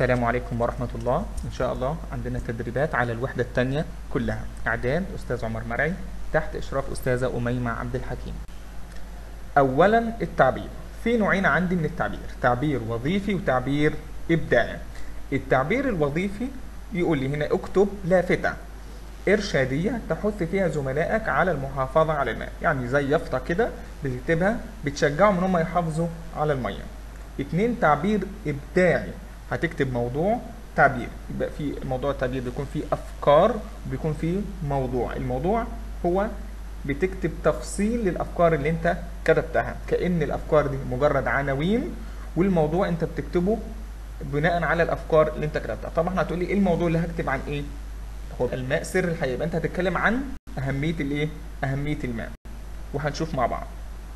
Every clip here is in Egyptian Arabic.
السلام عليكم ورحمة الله إن شاء الله عندنا تدريبات على الوحدة الثانية كلها إعداد أستاذ عمر مرعي تحت إشراف أستاذة أميمة عبد الحكيم أولا التعبير في نوعين عندي من التعبير تعبير وظيفي وتعبير إبداعي التعبير الوظيفي يقول لي هنا اكتب لافتة إرشادية تحث فيها زملائك على المحافظة على الماء يعني زي يافطة كده بتكتبها بتشجعهم إن هم يحافظوا على المية اتنين تعبير إبداعي هتكتب موضوع تعبير يبقى في موضوع التعبير بيكون فيه أفكار بيكون فيه موضوع الموضوع هو بتكتب تفصيل للأفكار اللي أنت كتبتها كأن الأفكار دي مجرد عناوين والموضوع أنت بتكتبه بناء على الأفكار اللي أنت كتبتها طبعا هتقولي إيه الموضوع اللي هكتب عن إيه؟ هو الماء سر الحياة يبقى أنت هتتكلم عن أهمية الإيه؟ أهمية الماء وهنشوف مع بعض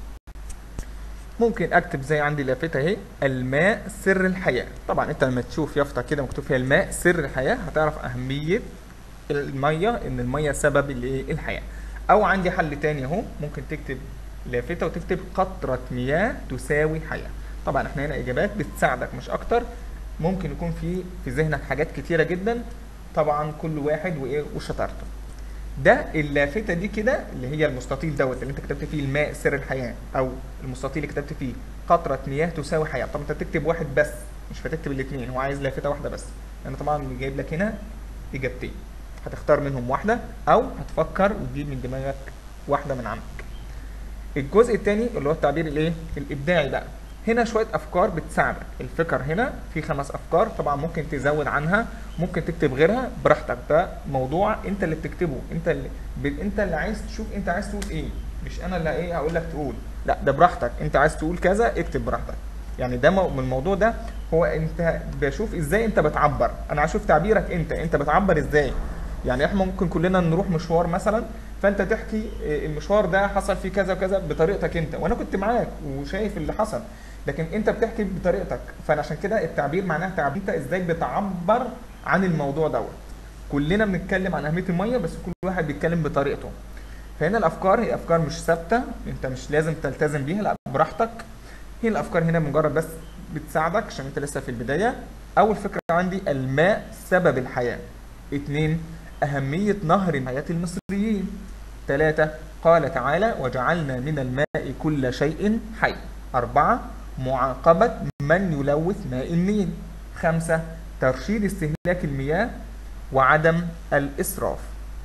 ممكن اكتب زي عندي لافته اهي الماء سر الحياه طبعا انت لما تشوف يافطه كده مكتوب فيها الماء سر الحياه هتعرف اهميه الميه ان الميه سبب الايه الحياه او عندي حل تاني اهو ممكن تكتب لافته وتكتب قطره مياه تساوي حياه طبعا احنا هنا اجابات بتساعدك مش اكتر ممكن يكون في في ذهنك حاجات كتيره جدا طبعا كل واحد وايه وشطارته ده اللافته دي كده اللي هي المستطيل دوت اللي انت كتبت فيه الماء سر الحياه او المستطيل اللي كتبت فيه قطره مياه تساوي حياه طب انت تكتب واحد بس مش هتكتب الاثنين هو عايز لافته واحده بس لان طبعا جايب لك هنا اجابتين هتختار منهم واحده او هتفكر وتجيب من دماغك واحده من عندك الجزء الثاني اللي هو التعبير الايه الابداعي بقى هنا شويه افكار بتساعدك الفكر هنا في خمس افكار طبعا ممكن تزود عنها ممكن تكتب غيرها براحتك ده موضوع انت اللي بتكتبه انت اللي ب... انت اللي عايز تشوف انت عايز تقول ايه مش انا اللي ايه هقول لك تقول لا ده براحتك انت عايز تقول كذا اكتب براحتك يعني ده من الموضوع ده هو انت بشوف ازاي انت بتعبر انا هشوف تعبيرك انت انت بتعبر ازاي يعني احنا ممكن كلنا نروح مشوار مثلا فانت تحكي المشوار ده حصل فيه كذا وكذا بطريقتك انت وانا كنت معاك وشايف اللي حصل لكن انت بتحكي بطريقتك فانا عشان كده التعبير معناه تعبير انت ازاي بتعبر عن الموضوع دوت كلنا بنتكلم عن اهميه الميه بس كل واحد بيتكلم بطريقته فهنا الافكار هي افكار مش ثابته انت مش لازم تلتزم بيها لا براحتك هي الافكار هنا مجرد بس بتساعدك عشان انت لسه في البدايه اول فكره عندي الماء سبب الحياه اتنين اهميه نهر حياه المصريين ثلاثة قال تعالى وجعلنا من الماء كل شيء حي أربعة معاقبة من يلوث ماء النيل خمسة ترشيد استهلاك المياه وعدم الإسراف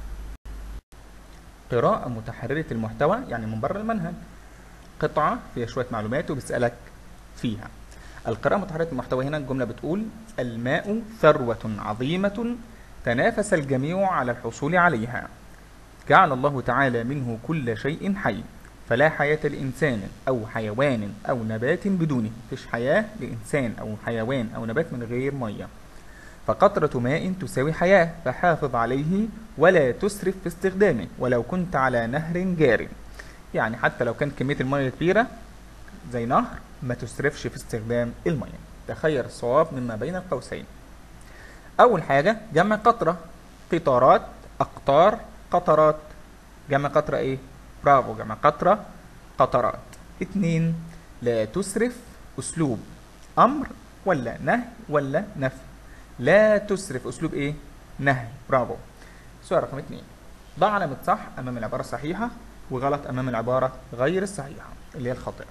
قراءة متحررة المحتوى يعني من بره المنهج قطعة فيها شوية معلومات وبيسألك فيها القراءة متحررة المحتوى هنا الجملة بتقول الماء ثروة عظيمة تنافس الجميع على الحصول عليها جعل الله تعالى منه كل شيء حي فلا حياة لإنسان أو حيوان أو نبات بدونه مفيش حياة لإنسان أو حيوان أو نبات من غير مية فقطرة ماء تساوي حياة فحافظ عليه ولا تسرف في استخدامه ولو كنت على نهر جار يعني حتى لو كانت كمية المية كبيرة زي نهر ما تسرفش في استخدام المية تخير الصواب مما بين القوسين أول حاجة جمع قطرة قطارات أقطار قطرات جمع قطرة إيه؟ برافو جمع قطرة قطرات اتنين لا تسرف أسلوب أمر ولا نهي ولا نفي لا تسرف أسلوب إيه؟ نهي برافو سؤال رقم اتنين ضع علامة صح أمام العبارة الصحيحة وغلط أمام العبارة غير الصحيحة اللي هي الخاطئة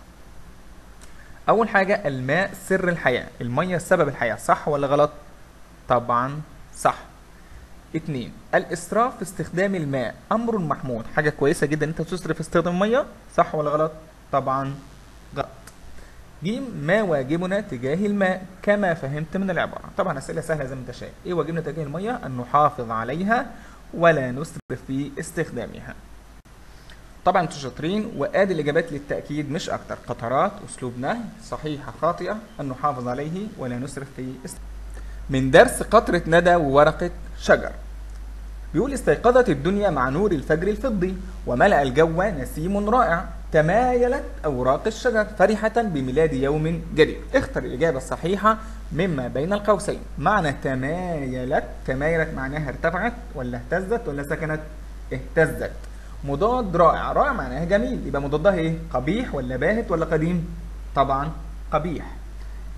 أول حاجة الماء سر الحياة المية سبب الحياة صح ولا غلط؟ طبعا صح اتنين الاسراف في استخدام الماء امر محمود حاجه كويسه جدا انت تسرف في استخدام الميه صح ولا غلط طبعا غلط ج ما واجبنا تجاه الماء كما فهمت من العباره طبعا اسئله سهله زي ما انت شايف ايه واجبنا تجاه الميه ان نحافظ عليها ولا نسرف في استخدامها طبعا انتوا شاطرين وادي الاجابات للتاكيد مش اكتر قطرات اسلوب نهي صحيحه خاطئه ان نحافظ عليه ولا نسرف في استخدامه من درس قطرة ندى وورقة شجر بيقول استيقظت الدنيا مع نور الفجر الفضي وملأ الجو نسيم رائع تمايلت أوراق الشجر فرحة بميلاد يوم جديد اختر الإجابة الصحيحة مما بين القوسين معنى تمايلت تمايلت معناها ارتفعت ولا اهتزت ولا سكنت اهتزت مضاد رائع رائع معناها جميل يبقى مضادها ايه قبيح ولا باهت ولا قديم طبعا قبيح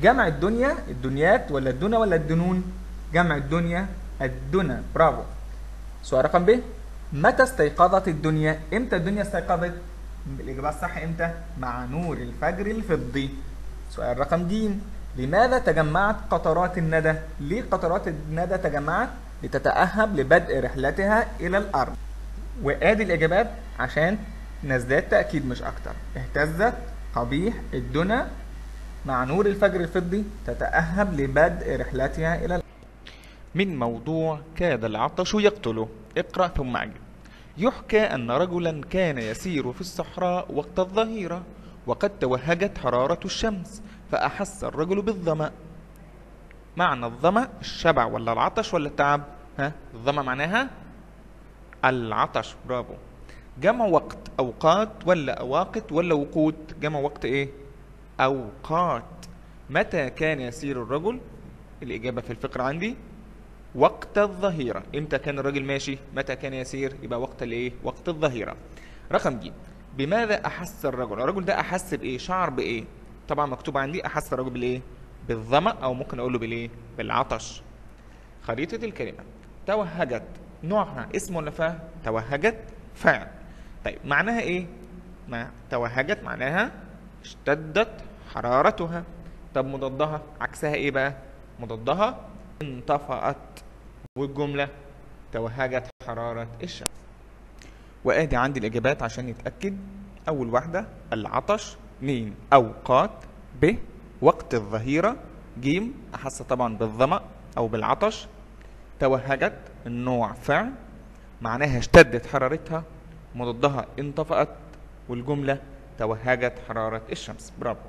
جمع الدنيا الدنيات ولا الدنا ولا الدنون جمع الدنيا الدنا برافو سؤال رقم ب متى استيقظت الدنيا امتى الدنيا استيقظت الاجابه الصح امتى مع نور الفجر الفضي سؤال رقم ج لماذا تجمعت قطرات الندى ليه قطرات الندى تجمعت لتتأهب لبدء رحلتها إلى الأرض وآدي الإجابات عشان نزداد تأكيد مش أكتر اهتزت قبيح الدنا مع نور الفجر الفضي تتأهب لبدء رحلتها إلى الأرض من موضوع كاد العطش يقتله اقرأ ثم أجب يحكى أن رجلا كان يسير في الصحراء وقت الظهيرة وقد توهجت حرارة الشمس فأحس الرجل بالظمأ معنى الظمأ الشبع ولا العطش ولا التعب ها الظمأ معناها العطش برافو جمع وقت أوقات ولا أواقت ولا وقوت جمع وقت إيه أوقات متى كان يسير الرجل الإجابة في الفقرة عندي وقت الظهيرة امتى كان الراجل ماشي متى كان يسير يبقى وقت الايه وقت الظهيرة رقم ج بماذا احس الرجل الرجل ده احس بايه شعر بايه طبعا مكتوب عندي احس الرجل بالايه بالظمأ او ممكن اقول له بالايه بالعطش خريطة الكلمة توهجت نوعها اسم ولا فعل توهجت فعل طيب معناها ايه ما توهجت معناها اشتدت حرارتها طب مضادها عكسها ايه بقى مضادها انطفأت والجملة توهجت حرارة الشمس وادي عندي الاجابات عشان نتأكد اول واحدة العطش مين اوقات ب وقت الظهيرة جيم احس طبعا بالظمأ او بالعطش توهجت النوع فعل معناها اشتدت حرارتها مضادها انطفأت والجملة توهجت حرارة الشمس برافو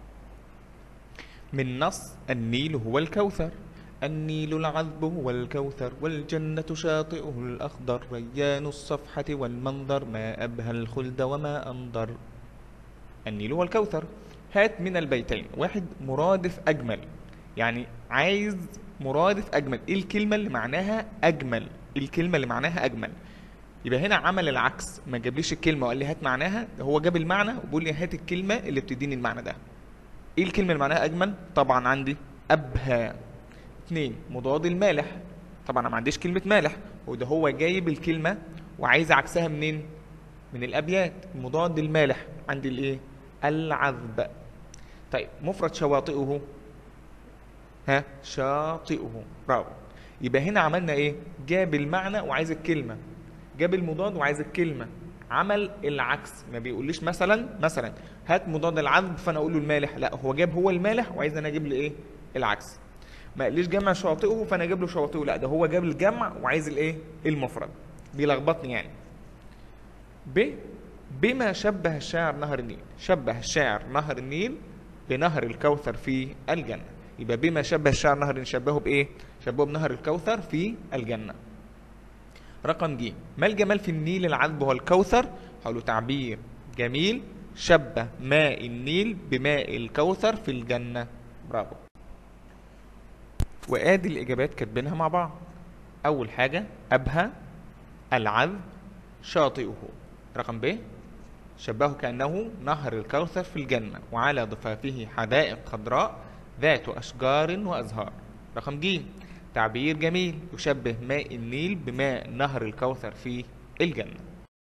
من نص النيل هو الكوثر النيل العذب هو الكوثر والجنة شاطئه الأخضر ريان الصفحة والمنظر ما أبهى الخلد وما أنظر النيل هو الكوثر هات من البيتين واحد مرادف أجمل يعني عايز مرادف أجمل إيه الكلمة اللي معناها أجمل إيه الكلمة اللي معناها أجمل يبقى هنا عمل العكس ما جابليش الكلمة وقال لي هات معناها هو جاب المعنى وبيقول لي هات الكلمة اللي بتديني المعنى ده ايه الكلمة اللي معناها أجمل طبعا عندي أبهى اتنين مضاد المالح طبعا انا ما عنديش كلمة مالح وده هو جايب الكلمة وعايز عكسها منين من الابيات مضاد المالح عندي الايه العذب طيب مفرد شواطئه ها شاطئه برافو يبقى هنا عملنا ايه جاب المعنى وعايز الكلمة جاب المضاد وعايز الكلمة عمل العكس ما بيقوليش مثلا مثلا هات مضاد العذب فانا اقول له المالح لا هو جاب هو المالح وعايز انا اجيب له ايه العكس ما قاليش جمع شواطئه فانا اجيب له شواطئه لا ده هو جاب الجمع وعايز الايه المفرد بيلخبطني يعني ب بما شبه الشاعر نهر النيل شبه الشاعر نهر النيل بنهر الكوثر في الجنة يبقى بما شبه الشاعر نهر النيل شبهه بايه شبهه بنهر الكوثر في الجنة رقم ج ما الجمال في النيل العذب هو الكوثر حوله تعبير جميل شبه ماء النيل بماء الكوثر في الجنة برافو وادي الاجابات كاتبينها مع بعض اول حاجه ابهى العذب شاطئه رقم ب شبهه كانه نهر الكوثر في الجنه وعلى ضفافه حدائق خضراء ذات اشجار وازهار رقم ج تعبير جميل يشبه ماء النيل بماء نهر الكوثر في الجنه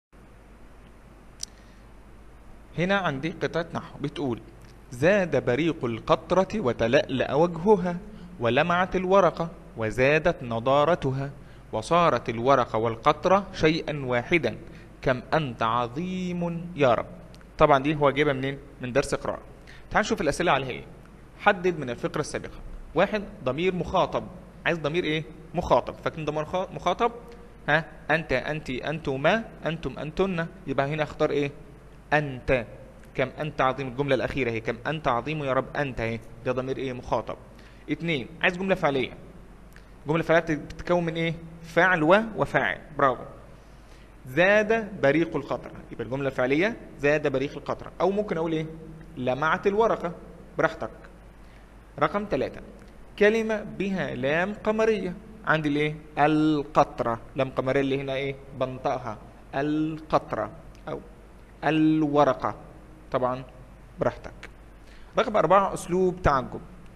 هنا عندي قطعه نحو بتقول زاد بريق القطره وتلألأ وجهها ولمعت الورقة وزادت نضارتها وصارت الورقة والقطرة شيئا واحدا كم أنت عظيم يا رب طبعا دي هو جايبها منين من درس قراءة تعال نشوف الأسئلة عليها ايه حدد من الفقرة السابقة واحد ضمير مخاطب عايز ضمير ايه مخاطب فاكرين ضمير مخاطب ها انت انت انتما انتم انتن يبقى هنا اختار ايه انت كم انت عظيم الجملة الأخيرة هي كم انت عظيم يا رب انت اهي ده ضمير ايه مخاطب اتنين عايز جملة فعلية جملة فعلية بتتكون من ايه فاعل و وفاعل برافو زاد بريق القطرة يبقى الجملة الفعلية زاد بريق القطرة او ممكن اقول ايه لمعت الورقة براحتك رقم ثلاثة كلمة بها لام قمرية عندي الايه القطرة لام قمرية اللي هنا ايه بنطقها القطرة او الورقة طبعا براحتك رقم أربعة أسلوب تعجب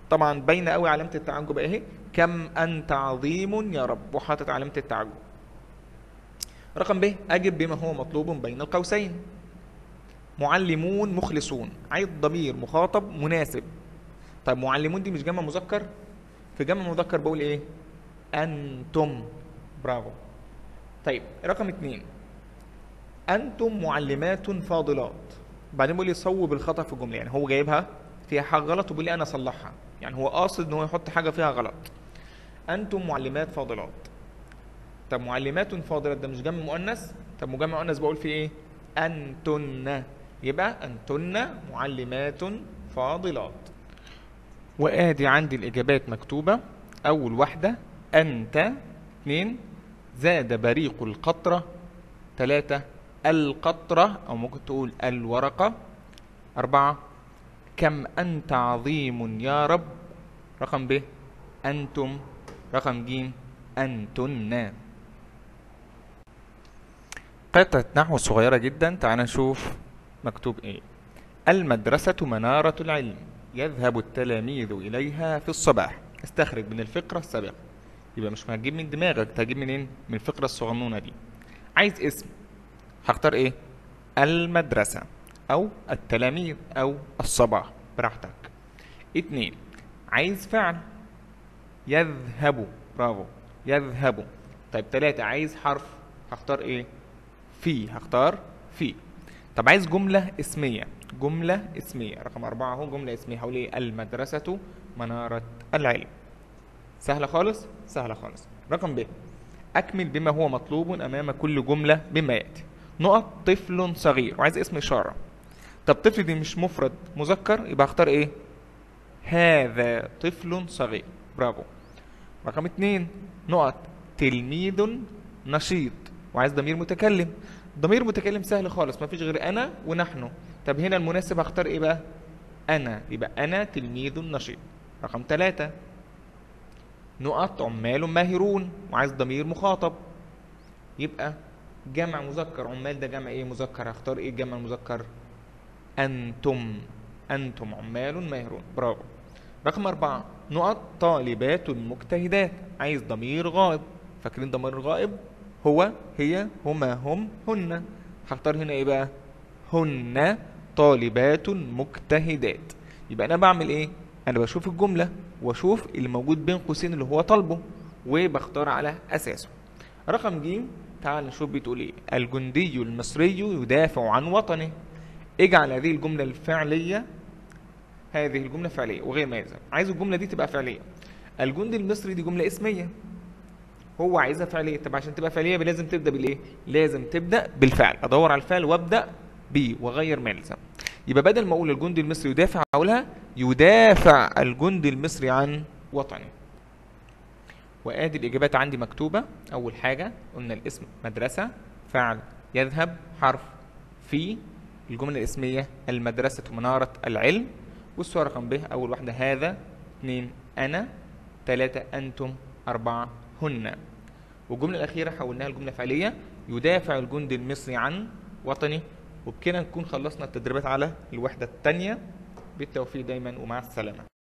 طبعا باينه قوي علامه التعجب اهي كم انت عظيم يا رب وحاطط علامه التعجب رقم ب اجب بما هو مطلوب بين القوسين معلمون مخلصون عايز ضمير مخاطب مناسب طيب معلمون دي مش جمع مذكر في جمع مذكر بقول ايه انتم برافو طيب رقم اتنين انتم معلمات فاضلات بعدين بيقول لي صوب الخطا في الجمله يعني هو جايبها فيها حاجه غلط وبيقول لي انا اصلحها يعني هو قاصد ان هو يحط حاجه فيها غلط انتم معلمات فاضلات طب معلمات فاضلات ده مش جمع مؤنث طب مجمع مؤنث بقول فيه ايه انتن يبقى انتن معلمات فاضلات وادي عندي الاجابات مكتوبه اول واحده انت اثنين زاد بريق القطره ثلاثة القطرة أو ممكن تقول الورقة أربعة كم أنت عظيم يا رب رقم ب أنتم رقم ج أنتن قطعة نحو صغيرة جدا تعال نشوف مكتوب ايه المدرسة منارة العلم يذهب التلاميذ إليها في الصباح استخرج من الفقرة السابقة يبقى مش هتجيب من دماغك هتجيب منين من الفقرة الصغنونة دي عايز اسم هختار ايه المدرسة او التلاميذ او الصباح براحتك اتنين عايز فعل يذهب برافو يذهب طيب تلاتة عايز حرف هختار ايه في هختار في طب عايز جملة اسمية جملة اسمية رقم أربعة اهو جملة اسمية هقول ايه المدرسة منارة العلم سهلة خالص سهلة خالص رقم ب أكمل بما هو مطلوب أمام كل جملة بما يأتي نقط طفل صغير وعايز اسم إشارة طب طفل دي مش مفرد مذكر يبقى هختار إيه هذا طفل صغير برافو رقم اتنين نقط تلميذ نشيط وعايز ضمير متكلم ضمير متكلم سهل خالص ما فيش غير أنا ونحن طب هنا المناسب هختار إيه بقى أنا يبقى أنا تلميذ نشيط رقم ثلاثة نقط عمال ماهرون وعايز ضمير مخاطب يبقى جمع مذكر عمال ده جمع ايه مذكر هختار ايه جمع مذكر انتم انتم عمال ماهرون برافو رقم أربعة نقط طالبات مجتهدات عايز ضمير غائب فاكرين ضمير الغائب هو هي هما هم هن هختار هنا ايه بقى هن طالبات مجتهدات يبقى انا بعمل ايه انا بشوف الجمله واشوف اللي موجود بين قوسين اللي هو طالبه وبختار على اساسه رقم ج تعال نشوف بتقول ايه الجندي المصري يدافع عن وطنه اجعل هذه الجمله الفعليه هذه الجمله فعليه وغير ماذا عايز الجمله دي تبقى فعليه الجندي المصري دي جمله اسميه هو عايزها فعليه طب عشان تبقى فعليه لازم تبدا بالايه لازم تبدا بالفعل ادور على الفعل وابدا بيه وغير ما يلزم يبقى بدل ما اقول الجندي المصري يدافع اقولها يدافع الجندي المصري عن وطنه وادي الاجابات عندي مكتوبه اول حاجه قلنا الاسم مدرسه فعل يذهب حرف في الجمله الاسميه المدرسه مناره العلم والسؤال رقم ب اول واحده هذا اثنين انا ثلاثه انتم اربعه هن والجمله الاخيره حولناها لجمله فعليه يدافع الجندي المصري عن وطنه وبكده نكون خلصنا التدريبات على الوحدة الثانية بالتوفيق دايما ومع السلامة